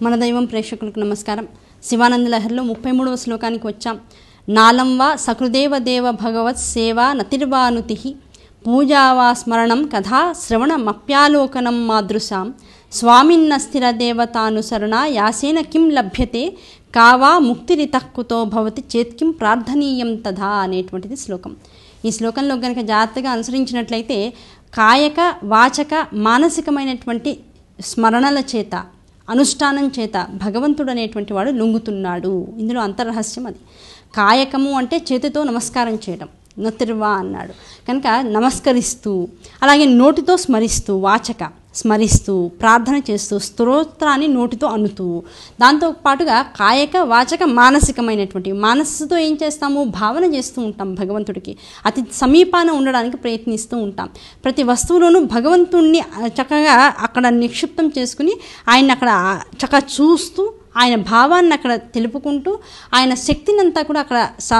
మన దైవం ప్రేక్షకులకు నమస్కారం శివానంద లహరిలో ముప్పై మూడవ శ్లోకానికి వచ్చాం నాలం వా సకృదేవ దేవ భగవత్ సేవా నతిర్వానుతి పూజావా స్మరణం కథా శ్రవణమప్యాలోకనం మాదృశాం స్వామిన్న స్థిర దేవతానుసరణ యాసేన కిం లభ్యతే కావా ముక్తిరితః కుతో భవతి చేత్కిం ప్రార్థనీయం తథా అనేటువంటిది శ్లోకం ఈ శ్లోకంలో కనుక జాగ్రత్తగా అనుసరించినట్లయితే కాయక వాచక మానసికమైనటువంటి స్మరణల చేత అనుష్ఠానం చేత భగవంతుడు అనేటువంటి వాడు లొంగుతున్నాడు ఇందులో అంతర్రహస్యం అది కాయకము అంటే చేతితో నమస్కారం చేయడం నతిర్వా అన్నాడు కనుక నమస్కరిస్తూ అలాగే నోటితో స్మరిస్తూ వాచక స్మరిస్తూ ప్రార్థన చేస్తూ స్తోత్రాన్ని నోటితో అనుతూ దాంతో పాటుగా కాయక వాచక మానసికమైనటువంటి మనస్సుతో ఏం చేస్తాము భావన చేస్తూ ఉంటాం భగవంతుడికి అతి సమీపాన ఉండడానికి ప్రయత్నిస్తూ ఉంటాం ప్రతి వస్తువులోనూ భగవంతుణ్ణి చక్కగా అక్కడ నిక్షిప్తం చేసుకుని ఆయన అక్కడ చక్కగా చూస్తూ ఆయన భావాన్ని అక్కడ తెలుపుకుంటూ ఆయన శక్తినంతా కూడా అక్కడ సా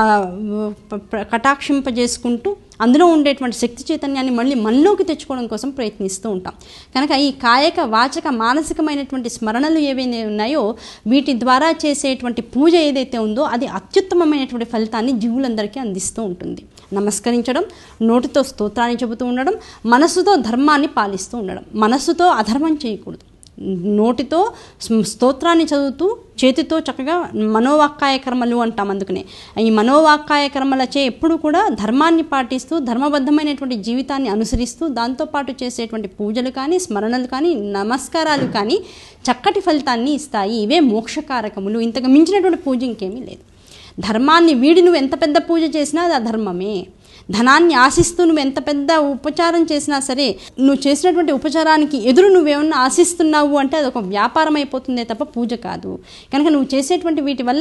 కటాక్షింపజేసుకుంటూ అందులో ఉండేటువంటి శక్తి చైతన్యాన్ని మళ్ళీ మనలోకి తెచ్చుకోవడం కోసం ప్రయత్నిస్తూ ఉంటాం కనుక ఈ కాయక వాచక మానసికమైనటువంటి స్మరణలు ఏవైతే ఉన్నాయో వీటి ద్వారా చేసేటువంటి పూజ ఏదైతే ఉందో అది అత్యుత్తమమైనటువంటి ఫలితాన్ని జీవులందరికీ అందిస్తూ ఉంటుంది నమస్కరించడం నోటితో స్తోత్రాన్ని చెబుతూ ఉండడం మనస్సుతో ధర్మాన్ని పాలిస్తూ ఉండడం మనస్సుతో అధర్మం చేయకూడదు నోటితో స్తోత్రాన్ని చదువుతూ చేతితో చక్కగా మనోవాక్కాయ కర్మలు అంటాం అందుకనే ఈ మనోవాక్కాయ కర్మలచే ఎప్పుడు కూడా ధర్మాన్ని పాటిస్తూ ధర్మబద్ధమైనటువంటి జీవితాన్ని అనుసరిస్తూ దాంతోపాటు చేసేటువంటి పూజలు కానీ స్మరణలు కానీ నమస్కారాలు కానీ చక్కటి ఫలితాన్ని ఇస్తాయి ఇవే మోక్షకారకములు ఇంతకు మించినటువంటి పూజ ఇంకేమీ లేదు ధర్మాన్ని వీడి నువ్వు ఎంత పెద్ద పూజ చేసినా అది అధర్మమే ధనాన్ని ఆశిస్తూ నువ్వు ఎంత పెద్ద ఉపచారం చేసినా సరే నువ్వు చేసినటువంటి ఉపచారానికి ఎదురు నువ్వేమన్నా ఆశిస్తున్నావు అంటే అది ఒక వ్యాపారం అయిపోతుందే తప్ప పూజ కాదు కనుక నువ్వు చేసేటువంటి వీటి వల్ల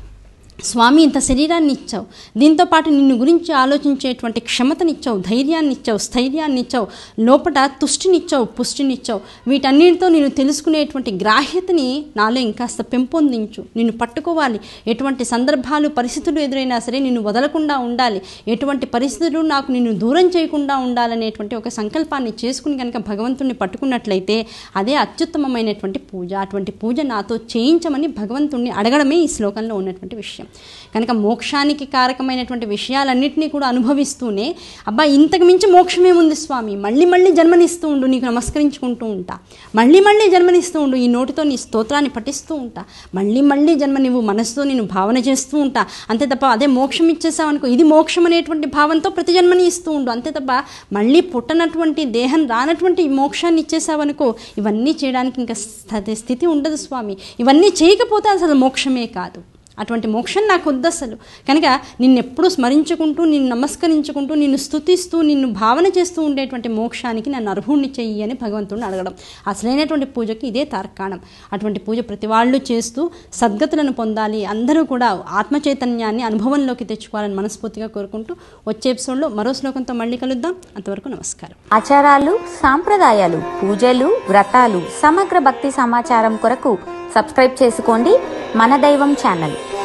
స్వామి ఇంత శరీరాన్ని ఇచ్చావు దీంతో పాటు నిన్ను గురించి ఆలోచించేటువంటి క్షమతనిచ్చావు ధైర్యాన్ని ఇచ్చావు స్థైర్యాన్ని ఇచ్చావు లోపల తుష్టినిచ్చావు పుష్టినిచ్చావు వీటన్నిటితో నేను తెలుసుకునేటువంటి గ్రాహ్యతని నాలో ఇంకాస్త పెంపొందించు నిన్ను పట్టుకోవాలి ఎటువంటి సందర్భాలు పరిస్థితులు ఎదురైనా సరే నిన్ను వదలకుండా ఉండాలి ఎటువంటి పరిస్థితులు నాకు నిన్ను దూరం చేయకుండా ఉండాలనేటువంటి ఒక సంకల్పాన్ని చేసుకుని కనుక భగవంతుణ్ణి పట్టుకున్నట్లయితే అదే అత్యుత్తమమైనటువంటి పూజ అటువంటి పూజ నాతో చేయించమని భగవంతుణ్ణి అడగడమే ఈ శ్లోకంలో ఉన్నటువంటి విషయం కనుక మోక్షానికి కారకమైనటువంటి విషయాలన్నింటినీ కూడా అనుభవిస్తూనే అబ్బా ఇంతకు మించి మోక్షమేముంది స్వామి మళ్ళీ మళ్ళీ జన్మనిస్తూ ఉండు నీకు నమస్కరించుకుంటూ ఉంటా మళ్ళీ మళ్ళీ జన్మనిస్తూ ఉండు ఈ నోటితో నీ స్తోత్రాన్ని పఠిస్తూ ఉంటా మళ్ళీ మళ్ళీ జన్మ నువ్వు మనసుతో నేను భావన చేస్తూ ఉంటా అంతే తప్ప అదే మోక్షం ఇచ్చేసావు అనుకో ఇది మోక్షం అనేటువంటి భావంతో ప్రతి జన్మని ఇస్తూ ఉండు అంతే తప్ప మళ్ళీ పుట్టనటువంటి దేహం రానటువంటి మోక్షాన్ని ఇచ్చేసావనుకో ఇవన్నీ చేయడానికి ఇంకా స్థితి ఉండదు స్వామి ఇవన్నీ చేయకపోతే అసలు మోక్షమే కాదు అటువంటి మోక్షం నాకు వద్దు అసలు కనుక నిన్ను ఎప్పుడూ స్మరించుకుంటూ నిన్ను నమస్కరించుకుంటూ నిన్ను స్థుతిస్తూ నిన్ను భావన చేస్తూ ఉండేటువంటి మోక్షానికి నన్ను అర్హుణ్ణి చెయ్యి అని భగవంతుడిని అడగడం అసలైనటువంటి పూజకి ఇదే తార్కాణం అటువంటి పూజ ప్రతి వాళ్ళు చేస్తూ సద్గతులను పొందాలి అందరూ కూడా ఆత్మ చైతన్యాన్ని అనుభవంలోకి తెచ్చుకోవాలని మనస్ఫూర్తిగా కోరుకుంటూ వచ్చే ఎపిసోడ్లో మరో శ్లోకంతో మళ్ళీ కలుద్దాం అంతవరకు నమస్కారం ఆచారాలు సాంప్రదాయాలు పూజలు వ్రతాలు సమగ్ర భక్తి సమాచారం కొరకు సబ్స్క్రైబ్ చేసుకోండి మన దైవం ఛానల్